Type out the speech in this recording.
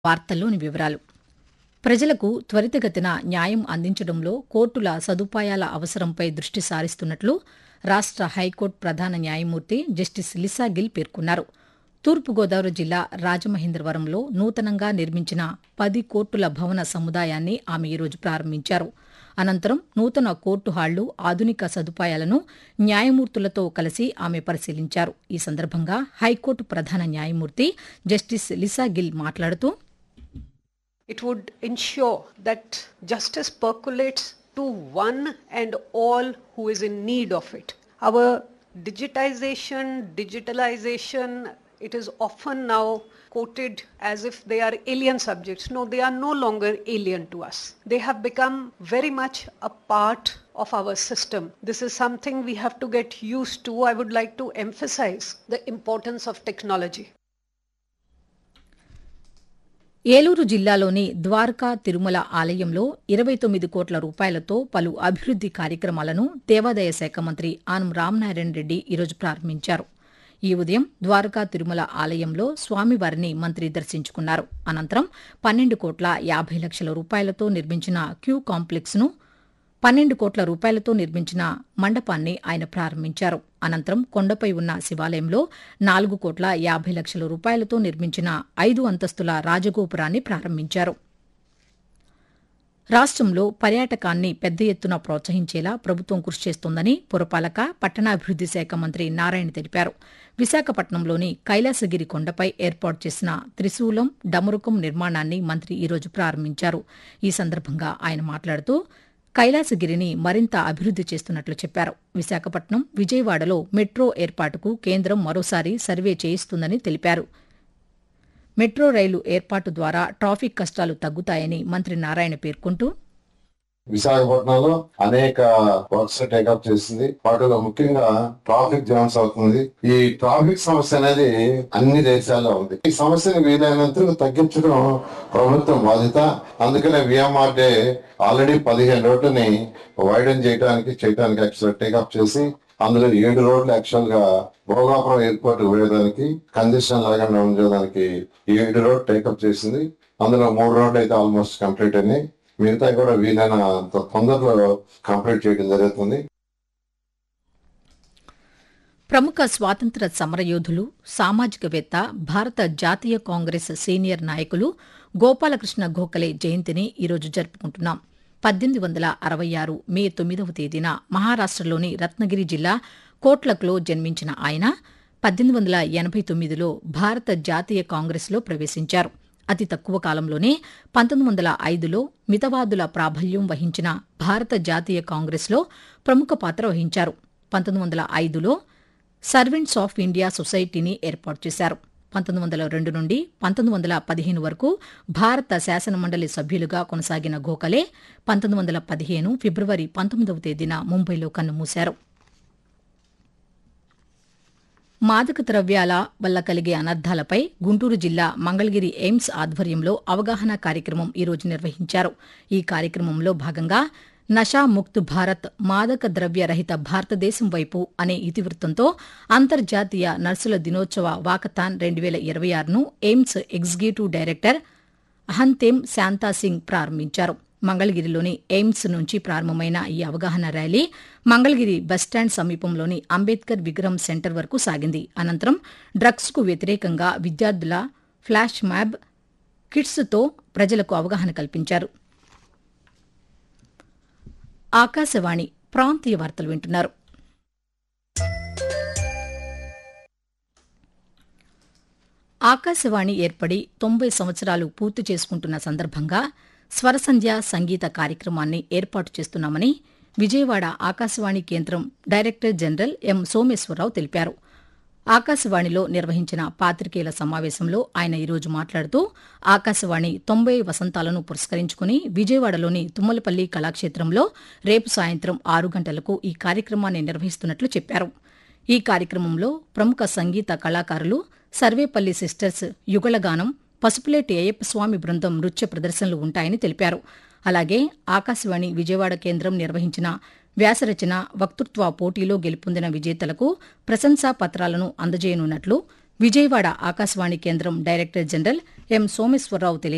వార్తల్లోని వివరాలు ప్రజలకు త్వరితగతిన న్యాయం అందించడంలో కోర్టుల సదుపాయాల అవసరంపై దృష్టి సారిస్తున్నట్లు రాష్ట హైకోర్టు ప్రధాన న్యాయమూర్తి జస్టిస్ లిసా గిల్ పేర్కొన్నారు తూర్పుగోదావరి జిల్లా రాజమహేంద్రవరంలో నూతనంగా నిర్మించిన పది కోర్టుల భవన సముదాయాన్ని ఆమె ఈరోజు ప్రారంభించారు అనంతరం నూతన కోర్టు హాళ్లు ఆధునిక సదుపాయాలను న్యాయమూర్తులతో కలిసి ఆమె పరిశీలించారు ఈ సందర్భంగా హైకోర్టు ప్రధాన న్యాయమూర్తి జస్టిస్ లిసా గిల్ మాట్లాడుతూ It would ensure that justice percolates to one and all who is in need of it. Our digitization, digitalization, it is often now quoted as if they are alien subjects. No, they are no longer alien to us. They have become very much a part of our system. This is something we have to get used to. I would like to emphasize the importance of technology. Eluru జిల్లాలోని ద్వారకా తిరుమల ఆలయంలో ఇరవై తొమ్మిది కోట్ల రూపాయలతో పలు అభివృద్ది కార్యక్రమాలను దేవాదాయ శాఖ మంత్రి ఆనం రామనారాయణ రెడ్డి ఈరోజు ప్రారంభించారు ఈ ఉదయం ద్వారకా తిరుమల ఆలయంలో స్వామివారిని మంత్రి దర్శించుకున్నారు అనంతరం పన్నెండు కోట్ల యాభై లక్షల రూపాయలతో నిర్మించిన క్యూ కాంప్లెక్స్ ను పన్నెండు కోట్ల రూపాయలతో నిర్మించిన మండపాన్ని ఆయన ప్రారంభించారు అనంతరం కొండపై ఉన్న శివాలయంలో నాలుగు కోట్ల యాభై లక్షల రూపాయలతో నిర్మించిన ఐదు అంతస్తుల రాజగోపురాన్ని ప్రారంభించారు రాష్ట్రంలో పర్యాటకాన్ని పెద్ద ఎత్తున ప్రోత్సహించేలా ప్రభుత్వం కృషి చేస్తోందని పురపాలక పట్టణాభివృద్ది శాఖ మంత్రి నారాయణ తెలిపారు విశాఖపట్నంలోని కైలాసగిరి కొండపై ఏర్పాటు చేసిన త్రిశూలం డమరుకం నిర్మాణాన్ని మంత్రి ఈరోజు ప్రారంభించారు ఈ సందర్భంగా ఆయన మాట్లాడుతూ కైలాసగిరిని మరింత అభివృద్ది చేస్తున్నట్లు చెప్పారు విశాఖపట్నం విజయవాడలో మెట్రో ఏర్పాటుకు కేంద్రం మరోసారి సర్వే చేయిస్తుందని తెలిపారు మెట్రో రైలు ఏర్పాటు ద్వారా ట్రాఫిక్ కష్టాలు తగ్గుతాయని మంత్రి నారాయణ పేర్కొంటూ విశాఖపట్నంలో అనేక వర్క్స్ టేకప్ చేసింది వాటిలో ముఖ్యంగా ట్రాఫిక్ జామ్స్ అవుతుంది ఈ ట్రాఫిక్ సమస్య అనేది అన్ని దేశాల్లో ఉంది ఈ సమస్యను వీలైనంత తగ్గించడం ప్రభుత్వం బాధ్యత అందుకనే విఎంఆర్డే ఆల్రెడీ పదిహేను రోడ్లని వైడన్ చేయడానికి చేయడానికి యాక్చువల్ టేకప్ చేసి అందులో ఏడు రోడ్లు యాక్చువల్ గా భోగాపురం ఎయిర్పోర్ట్ వేయడానికి కంజెషన్ లేకుండా ఉండడానికి ఏడు రోడ్ టేకప్ చేసింది అందులో మూడు రోడ్లు అయితే ఆల్మోస్ట్ కంప్లీట్ అయినాయి మిగతా కూడా వీలైనంత తొందరలో కంప్లీట్ చేయడం జరుగుతుంది ప్రముఖ స్వాతంత్ర సమరయోధులు సామాజికవేత్త భారత జాతీయ కాంగ్రెస్ సీనియర్ నాయకులు గోపాలకృష్ణ గోఖలే జయంతిని ఈరోజు జరుపుకుంటున్నాం పద్దెనిమిది వందల అరవై ఆరు మే తొమ్మిదవ తేదీన మహారాష్టలోని రత్నగిరి జిల్లా కోట్లక్లో జన్మించిన ఆయన పద్దెనిమిది వందల ఎనభై తొమ్మిదిలో భారత జాతీయ కాంగ్రెస్లో ప్రవేశించారు అతి తక్కువ కాలంలోనే పంతొమ్మిది వందల ఐదులో మితవాదుల ప్రాబల్యం వహించిన భారత జాతీయ కాంగ్రెస్లో ప్రముఖ పాత్ర వహించారు పంతొమ్మిది వందల ఐదులో సర్వెంట్స్ ఆఫ్ ఇండియా సొసైటీని ఏర్పాటు చేశారు పంతొమ్మిది వందల రెండు నుండి పంతొమ్మిది వందల పదిహేను వరకు భారత శాసనమండలి సభ్యులుగా కొనసాగిన గోఖలే పంతొమ్మిది వందల పదిహేను ఫిబ్రవరి పంతొమ్మిదవ తేదీన ముంబైలో కన్నుమూశారు మాదక ద్రవ్యాల వల్ల కలిగే అనర్థాలపై గుంటూరు జిల్లా మంగళగిరి ఎయిమ్స్ ఆధ్వర్యంలో అవగాహన కార్యక్రమం ఈరోజు నిర్వహించారు ఈ కార్యక్రమంలో భాగంగా నషా ముక్త్ భారత్ మాదక ద్రవ్య రహిత భారతదేశం వైపు అనే ఇతివృత్తంతో అంతర్జాతీయ నర్సుల దినోత్సవ వాకథాన్ రెండు వేల ఇరవై ఆరును AIIMS executive director Ahanthem Shanta Singh ప్రారంభించారు మంగళగిరిలోని ఎయిమ్స్ నుంచి ప్రారంభమైన ఈ అవగాహన ర్యాలీ మంగళగిరి బస్టాండ్ సమీపంలోని అంబేద్కర్ విగ్రహం సెంటర్ వరకు సాగింది అనంతరం డ్రగ్స్ కు వ్యతిరేకంగా విద్యార్థుల ఫ్లాష్ మ్యాబ్ కిట్స్తో ప్రజలకు అవగాహన కల్పించారు ఆకాశవాణి ప్రాంతీయ వార్తలు వింటున్నారు ఆకాశవాణి ఏర్పడి తొంభై సంవత్సరాలు పూర్తి చేసుకుంటున్న సందర్భంగా స్వరసంధ్య సంగీత కార్యక్రమాన్ని ఏర్పాటు చేస్తున్నామని విజయవాడ ఆకాశవాణి కేంద్రం డైరెక్టర్ జనరల్ ఎం సోమేశ్వరరావు తెలిపారు ఆకాశవాణిలో నిర్వహించిన పాత్రికేయుల సమావేశంలో ఆయన ఈరోజు మాట్లాడుతూ ఆకాశవాణి తొంభై వసంతాలను పురస్కరించుకుని విజయవాడలోని తుమ్మలపల్లి కళాక్షేత్రంలో రేపు సాయంత్రం ఆరు గంటలకు ఈ కార్యక్రమాన్ని నిర్వహిస్తున్నట్లు చెప్పారు ఈ కార్యక్రమంలో ప్రముఖ సంగీత కళాకారులు సర్వేపల్లి సిస్టర్స్ యుగళగానం పసుపులేటి అయ్యప్పస్వామి బృందం నృత్య ప్రదర్శనలు ఉంటాయని తెలిపారు అలాగే ఆకాశవాణి విజయవాడ కేంద్రం నిర్వహించిన వ్యాసరచన వక్తృత్వ పోటీలో గెలుపొందిన విజేతలకు ప్రశంసా పత్రాలను అందజేయనున్నట్లు విజయవాడ ఆకాశవాణి కేంద్రం డైరెక్టర్ జనరల్ ఎం సోమేశ్వరరావు తెలియ